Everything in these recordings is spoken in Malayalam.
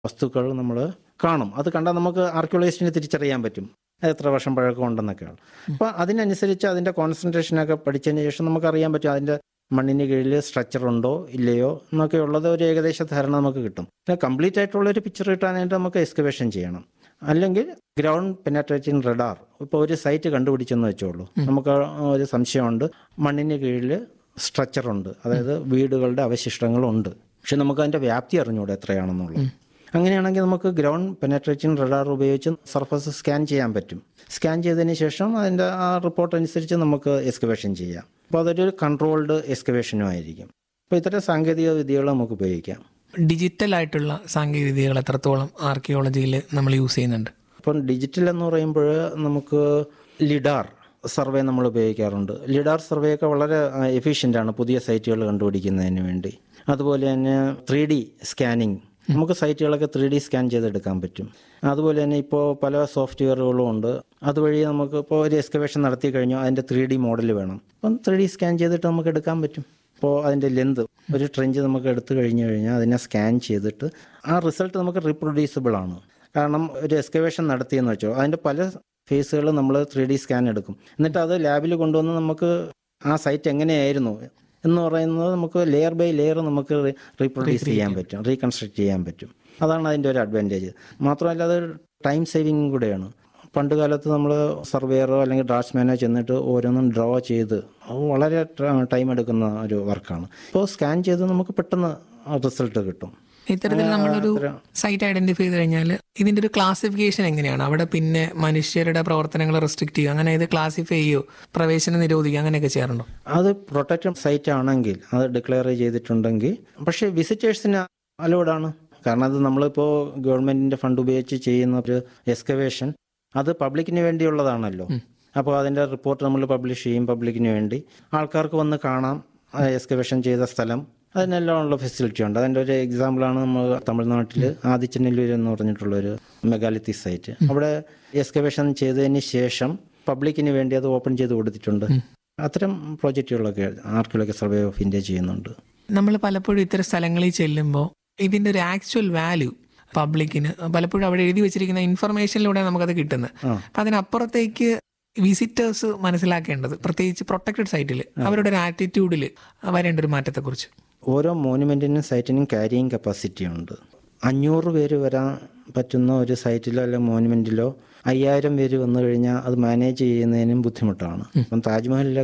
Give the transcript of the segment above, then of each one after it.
വസ്തുക്കൾ നമ്മൾ കാണും അത് കണ്ടാൽ നമുക്ക് ആർക്കിയോളജിസ്റ്റിന് തിരിച്ചറിയാൻ പറ്റും അത് എത്ര വർഷം പഴക്കം ഉണ്ടെന്നൊക്കെയാണ് അപ്പോൾ അതിനനുസരിച്ച് അതിൻ്റെ കോൺസെൻട്രേഷനൊക്കെ പഠിച്ചതിന് ശേഷം നമുക്ക് അറിയാൻ പറ്റും അതിൻ്റെ മണ്ണിന് കീഴിൽ സ്ട്രക്ചർ ഉണ്ടോ ഇല്ലയോ എന്നൊക്കെ ഉള്ളത് ഒരു ഏകദേശ ധാരണ നമുക്ക് കിട്ടും പിന്നെ കംപ്ലീറ്റ് ആയിട്ടുള്ള ഒരു പിക്ചർ കിട്ടാനായിട്ട് നമുക്ക് എക്സ്കവേഷൻ ചെയ്യണം അല്ലെങ്കിൽ ഗ്രൗണ്ട് പെനട്രേറ്റിംഗ് റഡാർ ഇപ്പോൾ ഒരു സൈറ്റ് കണ്ടുപിടിച്ചെന്ന് വെച്ചോളൂ നമുക്ക് ഒരു സംശയമുണ്ട് മണ്ണിന് കീഴിൽ സ്ട്രക്ചർ ഉണ്ട് അതായത് വീടുകളുടെ അവശിഷ്ടങ്ങളുണ്ട് പക്ഷെ നമുക്ക് അതിൻ്റെ വ്യാപ്തി അറിഞ്ഞൂടെ എത്രയാണെന്നുള്ളത് അങ്ങനെയാണെങ്കിൽ നമുക്ക് ഗ്രൗണ്ട് പെനട്രേറ്റിംഗ് റഡാർ ഉപയോഗിച്ച് സർഫസ് സ്കാൻ ചെയ്യാൻ പറ്റും സ്കാൻ ചെയ്തതിന് ശേഷം അതിൻ്റെ ആ റിപ്പോർട്ട് അനുസരിച്ച് നമുക്ക് എക്സ്കവേഷൻ ചെയ്യാം അപ്പോൾ അതൊരു കൺട്രോൾഡ് എക്സ്കവേഷനും ആയിരിക്കും അപ്പോൾ ഇത്തരം സാങ്കേതിക വിദ്യകൾ നമുക്ക് ഉപയോഗിക്കാം ഡിജിറ്റൽ ആയിട്ടുള്ള സാങ്കേതിക വിദ്യകൾ എത്രത്തോളം ആർക്കിയോളജിയിൽ നമ്മൾ യൂസ് ചെയ്യുന്നുണ്ട് ഇപ്പം ഡിജിറ്റൽ എന്ന് പറയുമ്പോൾ നമുക്ക് ലിഡാർ സർവേ നമ്മൾ ഉപയോഗിക്കാറുണ്ട് ലിഡാർ സർവേ ഒക്കെ വളരെ എഫിഷ്യൻ്റ് ആണ് പുതിയ സൈറ്റുകൾ കണ്ടുപിടിക്കുന്നതിന് വേണ്ടി അതുപോലെ തന്നെ ത്രീ ഡി സ്കാനിങ് നമുക്ക് സൈറ്റുകളൊക്കെ ത്രീ ഡി സ്കാൻ ചെയ്തെടുക്കാൻ പറ്റും അതുപോലെ തന്നെ ഇപ്പോൾ പല സോഫ്റ്റ്വെയറുകളും ഉണ്ട് അതുവഴി നമുക്ക് ഇപ്പോൾ ഒരു എക്സ്കവേഷൻ നടത്തി കഴിഞ്ഞാൽ അതിൻ്റെ ത്രീ ഡി മോഡൽ വേണം അപ്പം ത്രീ ഡി സ്കാൻ ചെയ്തിട്ട് നമുക്ക് എടുക്കാൻ പറ്റും ഇപ്പോൾ അതിൻ്റെ ലെന്ത് ഒരു ട്രെഞ്ച് നമുക്ക് എടുത്തു കഴിഞ്ഞു കഴിഞ്ഞാൽ അതിനെ സ്കാൻ ചെയ്തിട്ട് ആ റിസൾട്ട് നമുക്ക് റീപ്രൊഡ്യൂസിബിൾ ആണ് കാരണം ഒരു എക്സ്കവേഷൻ നടത്തിയെന്ന് വെച്ചോ അതിൻ്റെ പല ഫേസുകൾ നമ്മൾ ത്രീ ഡി സ്കാൻ എടുക്കും എന്നിട്ട് അത് ലാബിൽ കൊണ്ടുവന്ന് നമുക്ക് ആ സൈറ്റ് എങ്ങനെയായിരുന്നു എന്ന് പറയുന്നത് നമുക്ക് ലെയർ ബൈ ലെയർ നമുക്ക് റീപ്രൊഡ്യൂസ് ചെയ്യാൻ പറ്റും റീകൺസ്ട്രക്ട് ചെയ്യാൻ പറ്റും അതാണ് അതിൻ്റെ ഒരു അഡ്വാൻറ്റേജ് മാത്രമല്ല അത് ടൈം സേവിങ്ങും കൂടെയാണ് പണ്ട് കാലത്ത് നമ്മൾ സർവേയറോ അല്ലെങ്കിൽ ഡ്രാഫ്റ്റ്സ്മാനോ ചെന്നിട്ട് ഓരോന്നും ഡ്രോ ചെയ്ത് അത് വളരെ ടൈം എടുക്കുന്ന ഒരു വർക്കാണ് ഇപ്പോൾ സ്കാൻ ചെയ്ത് നമുക്ക് പെട്ടെന്ന് റിസൾട്ട് കിട്ടും ഇത്തരത്തിൽ നമ്മളൊരു സൈറ്റ് ഐഡന്റിഫൈ ചെയ്ത് കഴിഞ്ഞാൽ ഇതിന്റെ ഒരു ക്ലാസിഫിക്കേഷൻ എങ്ങനെയാണ് അവിടെ പിന്നെ മനുഷ്യരുടെ പ്രവർത്തനങ്ങൾ റെസ്ട്രിക്ട് ചെയ്യുക അങ്ങനെ ഇത് ക്ലാസിഫൈ ചെയ്യോ പ്രവേശനം നിരോധിക്കുക അങ്ങനെയൊക്കെ ചെയ്യാറുണ്ടോ അത് പ്രൊട്ടക്റ്റഡ് സൈറ്റ് ആണെങ്കിൽ അത് ഡിക്ലെയർ ചെയ്തിട്ടുണ്ടെങ്കിൽ പക്ഷേ വിസിറ്റേഴ്സിന് അലോഡാണ് കാരണം അത് നമ്മളിപ്പോൾ ഗവൺമെന്റിന്റെ ഫണ്ട് ഉപയോഗിച്ച് ചെയ്യുന്ന ഒരു എക്സ്കവേഷൻ അത് പബ്ലിക്കിന് വേണ്ടിയുള്ളതാണല്ലോ അപ്പോൾ അതിന്റെ റിപ്പോർട്ട് നമ്മൾ പബ്ലിഷ് ചെയ്യും പബ്ലിക്കിന് വേണ്ടി ആൾക്കാർക്ക് വന്ന് കാണാം എക്സ്കവേഷൻ ചെയ്ത സ്ഥലം അതിനെല്ലാം ഉള്ള ഫെസിലിറ്റി ഉണ്ട് അതിൻ്റെ ഒരു എക്സാമ്പിളാണ് നമ്മൾ തമിഴ്നാട്ടിൽ ആദിച്ചനെല്ലൂർ എന്ന് പറഞ്ഞിട്ടുള്ള ഒരു മെഗാലിത്തി സൈറ്റ് അവിടെ എക്സ്കവേഷൻ ചെയ്തതിന് ശേഷം പബ്ലിക്കിന് വേണ്ടി അത് ഓപ്പൺ ചെയ്ത് കൊടുത്തിട്ടുണ്ട് അത്തരം പ്രോജക്റ്റുകളൊക്കെ ആർക്കിയോളജി സർവേ ഓഫ് ഇന്ത്യ ചെയ്യുന്നുണ്ട് നമ്മൾ പലപ്പോഴും ഇത്തരം സ്ഥലങ്ങളിൽ ചെല്ലുമ്പോൾ ഇതിന്റെ ഒരു ആക്ച്വൽ വാല്യൂ പബ്ലിക്കിന് പലപ്പോഴും അവിടെ എഴുതി വെച്ചിരിക്കുന്ന ഇൻഫർമേഷനിലൂടെ നമുക്കത് കിട്ടുന്നത് അപ്പൊ അതിനപ്പുറത്തേക്ക് വിസിറ്റേഴ്സ് മനസ്സിലാക്കേണ്ടത് പ്രത്യേകിച്ച് പ്രൊട്ടക്റ്റഡ് സൈറ്റിൽ അവരുടെ ഒരു ആറ്റിറ്റ്യൂഡിൽ വരേണ്ട ഒരു മാറ്റത്തെക്കുറിച്ച് ഓരോ മോനുമെന്റിനും സൈറ്റിനും ക്യാരിയിങ് കപ്പാസിറ്റി ഉണ്ട് അഞ്ഞൂറ് പേര് വരാൻ പറ്റുന്ന ഒരു സൈറ്റിലോ അല്ലെങ്കിൽ മോനുമെന്റിലോ അയ്യായിരം പേര് വന്നു കഴിഞ്ഞാൽ അത് മാനേജ് ചെയ്യുന്നതിനും ബുദ്ധിമുട്ടാണ് അപ്പം താജ്മഹലിലെ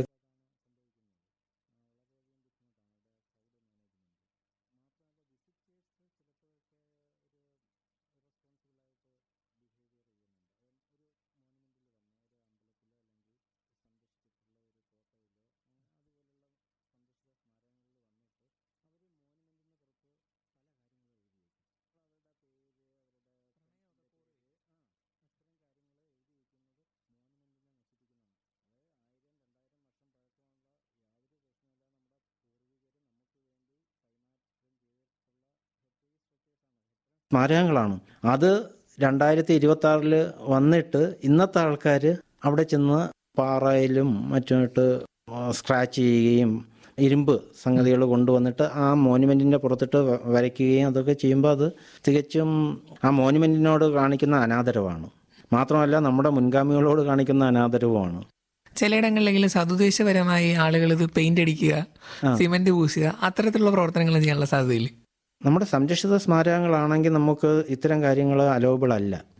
സ്മാരകങ്ങളാണ് അത് രണ്ടായിരത്തി ഇരുപത്തി ആറില് വന്നിട്ട് ഇന്നത്തെ ആൾക്കാർ അവിടെ ചെന്ന് പാറയിലും മറ്റുമായിട്ട് സ്ക്രാച്ച് ചെയ്യുകയും ഇരുമ്പ് സംഗതികൾ കൊണ്ടുവന്നിട്ട് ആ മോനുമെന്റിന്റെ പുറത്തിട്ട് വ- വരയ്ക്കുകയും അതൊക്കെ ചെയ്യുമ്പോൾ അത് തികച്ചും ആ മോനുമെന്റിനോട് കാണിക്കുന്ന അനാദരവാണ് മാത്രമല്ല നമ്മുടെ മുൻഗാമികളോട് കാണിക്കുന്ന അനാദരവുമാണ് ചിലയിടങ്ങളിലെങ്കിലും സതുദ്ദേശപരമായി ആളുകൾ ഇത് പെയിന്റ് അടിക്കുക സിമന്റ് പൂശുക അത്തരത്തിലുള്ള പ്രവർത്തനങ്ങൾ ചെയ്യാനുള്ള സാധ്യതയില്ല നമ്മുടെ സംരക്ഷിത സ്മാരകങ്ങളാണെങ്കിൽ നമുക്ക് ഇത്തരം കാര്യങ്ങൾ അലോബിൾ അല്ല